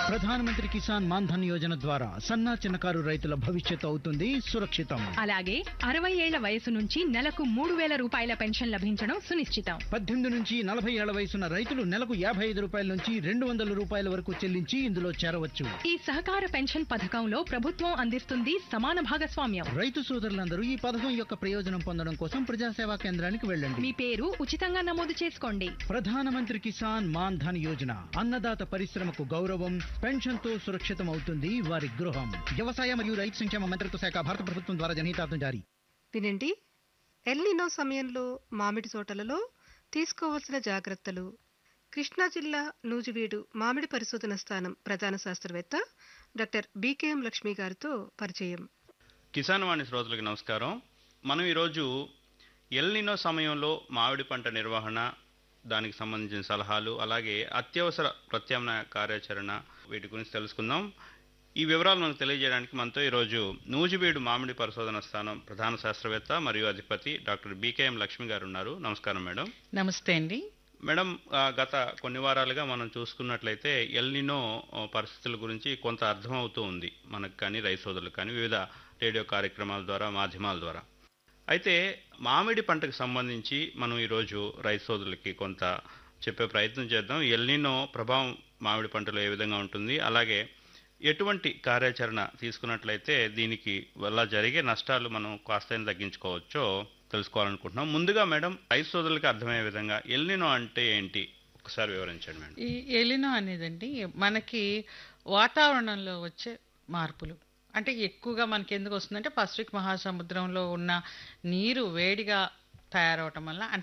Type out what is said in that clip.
ప్రధానమంత్రి కిసాన్ మాన్ ధన్ యోజన ద్వారా సన్నా చిన్నకారు రైతుల భవిష్యత్తు అవుతుంది సురక్షితం అలాగే అరవై ఏళ్ల వయసు నుంచి నెలకు మూడు వేల రూపాయల పెన్షన్ లభించడం సునిశ్చితం పద్దెనిమిది నుంచి నలభై ఏళ్ల వయసున్న రైతులు నెలకు యాభై ఐదు రూపాయల నుంచి రెండు వందల రూపాయల వరకు చెల్లించి ఇందులో చేరవచ్చు ఈ సహకార పెన్షన్ పథకంలో ప్రభుత్వం అందిస్తుంది సమాన భాగస్వామ్యం రైతు సోదరులందరూ ఈ పథకం యొక్క ప్రయోజనం పొందడం కోసం ప్రజాసేవా కేంద్రానికి వెళ్ళండి మీ పేరు ఉచితంగా నమోదు చేసుకోండి ప్రధానమంత్రి కిసాన్ మాన్ ధన్ యోజన అన్నదాత పరిశ్రమకు గౌరవం పెన్షన్ తో సురక్షితం అవుతుంది వారి గృహం వ్యవసాయ మరియు రైతు సంక్షేమ మంత్రిత్వ శాఖ భారత ప్రభుత్వం ద్వారా జనహితార్థం జారీ వినండి ఎల్నినో సమయంలో మామిడి తోటలలో తీసుకోవాల్సిన జాగ్రత్తలు కృష్ణా జిల్లా నూజివీడు మామిడి పరిశోధన స్థానం ప్రధాన శాస్త్రవేత్త డాక్టర్ బీకేఎం లక్ష్మి గారితో పరిచయం కిసాన్ వాణి శ్రోతలకు నమస్కారం మనం ఈరోజు ఎల్నినో సమయంలో మామిడి పంట నిర్వహణ దానికి సంబంధించిన సలహాలు అలాగే అత్యవసర ప్రత్యామ్నాయ కార్యాచరణ వీటి గురించి తెలుసుకుందాం ఈ వివరాలు మనకు తెలియజేయడానికి మనతో ఈరోజు నూజివీడు మామిడి పరిశోధన స్థానం ప్రధాన శాస్త్రవేత్త మరియు అధిపతి డాక్టర్ బీకేఎం లక్ష్మి గారు ఉన్నారు నమస్కారం మేడం నమస్తే అండి మేడం ఆ, గత కొన్ని వారాలుగా మనం చూసుకున్నట్లయితే ఎల్నినో ఆ, పరిస్థితుల గురించి కొంత అర్థమవుతూ ఉంది మనకు కానీ రైతు సోదరులకు కానీ వివిధ రేడియో కార్యక్రమాల ద్వారా మాధ్యమాల ద్వారా అయితే మామిడి పంటకు సంబంధించి మనం ఈరోజు రైతు సోదరులకి కొంత చెప్పే ప్రయత్నం చేద్దాం ఎల్నినో ప్రభావం మామిడి పంటలో ఏ విధంగా ఉంటుంది అలాగే ఎటువంటి కార్యాచరణ తీసుకున్నట్లయితే దీనికి వల్ల జరిగే నష్టాలు మనం కాస్త తగ్గించుకోవచ్చో తెలుసుకోవాలనుకుంటున్నాం ముందుగా మేడం రైతు సోదరులకి అర్థమయ్యే విధంగా ఎల్నినో అంటే ఏంటి ఒకసారి వివరించండి మేడం ఈ ఎలినో అనేదండి మనకి వాతావరణంలో వచ్చే మార్పులు అంటే ఎక్కువగా మనకి ఎందుకు వస్తుందంటే పసిఫిక్ మహాసముద్రంలో ఉన్న నీరు వేడిగా తయారవటం వల్ల అంటే